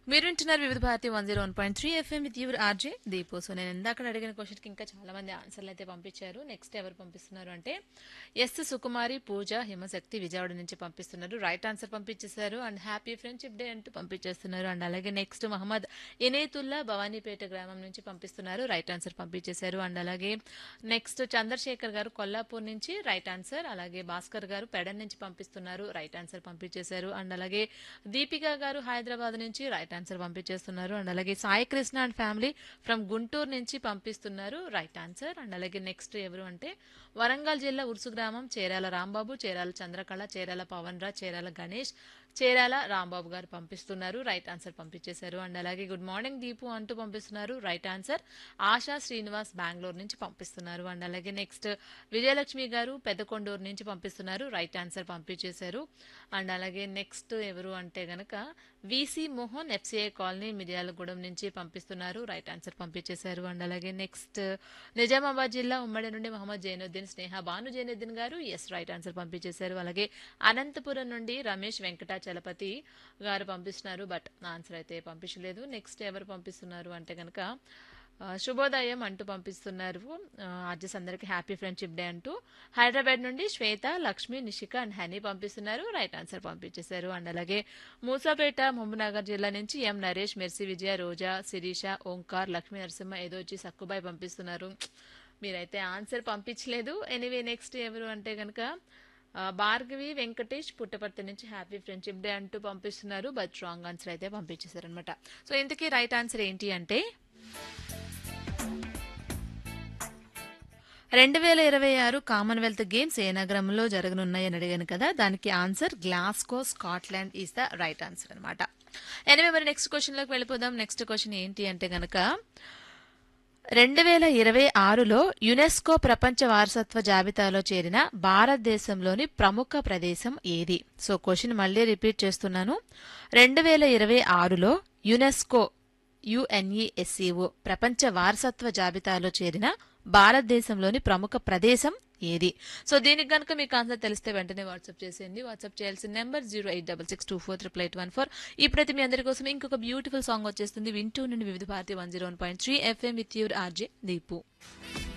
మీరు వింటున్నారు Vividh Bharati one zero one point three FM with your RJ Deepu so నేను ఇందాక అడిగిన క్వశ్చన్కి ఇంకా చాలా మంది ఆన్సర్లు అయితే పంపించారు నెక్స్ట్ ఎవరు పంపిస్తున్నారు అంటే ఎస్ సుకుమారి పూజ హిమశక్తి విజయవాడ నుంచి పంపిస్తున్నారు రైట్ ఆన్సర్ పంపించేశారు అండ్ హ్యాపీ ఫ్రెండ్షిప్ డే అంటూ పంపించేస్తున్నారు అండ్ అలాగే నెక్స్ట్ మహమ్మద్ ఇనేతుల్లా భవానీపేట గ్రామం నుంచి పంపిస్తున్నారు రైట్ ఆన్సర్ పంపించేశారు అండ్ అలాగే నెక్స్ట్ చంద్రశేఖర్ గారు కొల్లాపూర్ నుంచి రైట్ ఆన్సర్ అలాగే భాస్కర్ గారు పెడన్ నుంచి పంపిస్తున్నారు రైట్ ఆన్సర్ పంపించేశారు అండ్ అలాగే దీపిక గారు హైదరాబాద్ నుంచి రైట్ ఆన్సర్ పంపించేస్తున్నారు అండ్ అలాగే Sai Krishna and family from Guntur నుంచి పంపిస్తున్నారు రైట్ ఆన్సర్ అండ్ అలాగే నెక్స్ట్ ఎవరు అంటే వరంగల్ జిల్లా ఉర్సు గ్రామం చేరాల రాంబాబు చేరాల చంద్రకళ చేరాల పవన్ రాజ్ చేరాల గణేష్ చేరాల రాంబాబు గారు పంపిస్తున్నారు రైట్ ఆన్సర్ పంపించేశారు అండ్ అలాగే గుడ్ మార్నింగ్ దీపు అంటూ పంపిస్తున్నారు రైట్ ఆన్సర్ ఆశా శ్రీనివాస్ బెంగళూరు నుంచి పంపిస్తున్నారు అండ్ అలాగే నెక్స్ట్ విజయలక్ష్మి గారు పెద్దకొండూరు నుంచి పంపిస్తున్నారు రైట్ ఆన్సర్ పంపించేశారు అండ్ అలాగే నెక్స్ట్ ఎవరు అంటే గనక VC Mohan FCI colony Miryalagudem నుంచి పంపిస్తున్నారు రైట్ ఆన్సర్ పంపించేశారు అండ్ అలాగే నెక్స్ట్ నిజామాబాద్ జిల్లా ఉమ్మడి నుండి మహమ్మద్ జైనుద్దీన్ స్నేహ భాను జైనుద్దీన్ గారు ఎస్ రైట్ ఆన్సర్ పంపించేశారు అలాగే అనంతపురం నుండి రమేష్ వెంకటాచలపతి గారు పంపిస్తున్నారు బట్ ఆన్సర్ అయితే పంపించలేదు నెక్స్ట్ ఎవరు పంపిస్తున్నారు అంటే కనుక ఆ, శుభోదయం అంటూ పంపిస్తున్నారు అడ్జస్ అందరికి హ్యాపీ ఫ్రెండ్షిప్ డే అంటూ హైదరాబాద్ నుండి శ్వేత లక్ష్మి నిషిక అండ్ హనీ పంపిస్తున్నారు రైట్ ఆన్సర్ పంపించేశారు అండ్ అలాగే మూసాపేట మహబూబ్నగర్ జిల్లా నుంచి ఎం నరేష్ మెర్సీ విజయ రోజా శిరీష ఓంకార్ లక్ష్మీ నరసింహ ఏదో వచ్చి సక్కుబాయ్ పంపిస్తున్నారు మీరైతే ఆన్సర్ పంపించలేదు ఎనీవే నెక్స్ట్ ఎవరు అంటే కనుక ఆ, భార్గవి వెంకటేష్ పుట్టపర్తి నుంచి హ్యాపీ ఫ్రెండ్షిప్ డే అంటూ పంపిస్తున్నారు బట్ రాంగ్ ఆన్సర్ అయితే పంపించేశారు అనమాట సో ఇంతకీ రైట్ ఆన్సర్ ఏంటి అంటే రెండు వేల ఇరవై ఆరు కామన్వెల్త్ గేమ్స్ ఏ నగరంలో జరగనున్నాయని అడిగాను కదా దానికి answer Glasgow Scotland is the right answer అనమాట ఎనివే మరి నెక్స్ట్ క్వశ్చన్లోకి వెళ్ళిపోదాం నెక్స్ట్ క్వశ్చన్ ఏంటి అంటే గనక రెండు వేల ఇరవై ఆరులో యునెస్కో ప్రపంచ వారసత్వ జాబితాలో చేరిన భారతదేశంలోని ప్రముఖ ప్రదేశం ఏది సో క్వశ్చన్ మళ్ళీ రిపీట్ చేస్తున్నాను రెండు వేల ఇరవై ఆరులో యునెస్కో యుఎన్ఈఎస్సిఓ ప్రపంచ వారసత్వ జాబితాలో చేరిన భారతదేశంలోని ప్రముఖ ప్రదేశం ఏది సో దీనికి కనుక మీకు ఆన్సర్ తెలిస్తే వెంటనే వాట్సాప్ చేసేయండి వాట్సాప్ చేయాల్సిన number zero eight double six two four triple eight one four ఇప్పుడైతే మీ అందరి కోసం ఇంకొక బ్యూటిఫుల్ సాంగ్ వచ్చేస్తుంది వింటూ నుండి Vividh Bharati one zero one point three FM with your RJ Deepu